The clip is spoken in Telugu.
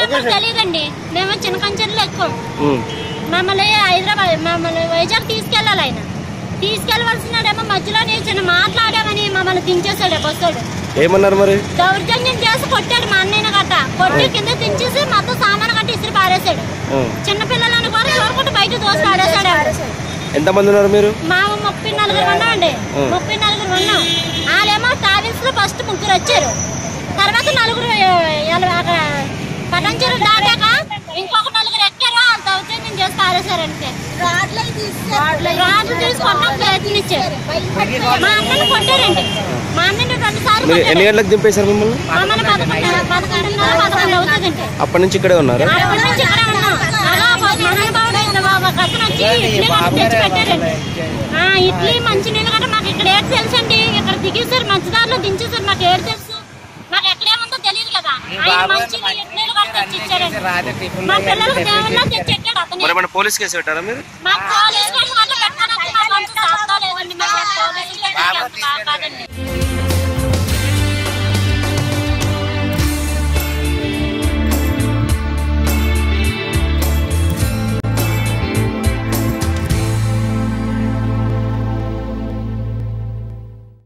మాకు తెలియదండి మేము చిన్న కంచెర్లు ఎక్కువ ఉమ్. మమ్మల్ని హైదరాబాద్ మమ్మల్ని వైజాగ్ తీసుకెళ్ళాలి ఆయన తీసుకెళ్ళవలసినాడేమో మధ్యలోనే చిన్న మాట్లాడామని మమ్మల్ని దించేశాడు బస్సోడు ఏమన్నారు మరి దౌర్జన్యం చేసి కొట్టాడు మా అన్నయ్య గట్ట కొట్టి కింద దించేసి మొత్తం సామాను గట్ట ఇసిరి పారేశాడు ఉమ్. చిన్న పిల్లలను కూడా చూడకుండా బయట దోసి పాడేశాడు ఆవిడ. ఎంతమంది ఉన్నారు మీరు మా ముప్పై నలుగురు ఉన్నామండి ఆ. ముప్పై నలుగురు ఉన్నాం వాళ్ళేమో ట్రావెల్స్ లో ఫస్ట్ ముగ్గురు వచ్చారు తర్వాత నలుగురు ఎల- అక్కడ పటంచెరు దాటాక ఇంకొక నలుగురు ఎక్కారు వాళ్ళు దౌర్జన్యం చేసి పారేశారంటే రాడ్లు తీసుకున్నాం ప్రయత్నించారు మా అన్నని కొట్టారండి మా అన్నని రెండు సార్లు మీరు ఎన్ని కొట్టారు గంటలకు దింపేశారు మిమ్మల్ని మమ్మల్ని పదకొండు పదకొండున్నర పదకొండు అవుతుందండి అప్పటి నుంచి ఇక్కడే ఉన్నారా అప్పటి నుంచి ఇక్కడే ఉన్నాం అలా మహానుభావుడు అయిన బాబు ఒక అతను వచ్చి ఇడ్లీ గట్ట తెచ్చి పెట్టారండి ఆ, ఇడ్లీ మంచినీళ్ళు గట్ట మాకు ఇక్కడ ఏడు తెలుసండి ఇక్కడ దిగేసారు మంచిదారిలో దించేసారు మాకు ఏడు తెలుసు మాకు ఎక్కడేముందో తెలియదు కదా ఆయన మంచి ఇడ్లీలు గట్ట తెచ్చి ఇచ్చారండి మా పిల్లలకు దేవుళ్ళ తెచ్చి ఎక్కాడు అతను మరి ఏమైనా పోలీస్ కేసు పెట్టారా మీరు మాకు పోలీస్ స్టేషన్ అట్లా పెట్టడానికి మాకు అంత శాస్త్రం లేదండి మాకు పోలీస్ స్టేషన్ అంత బాగా కాదండి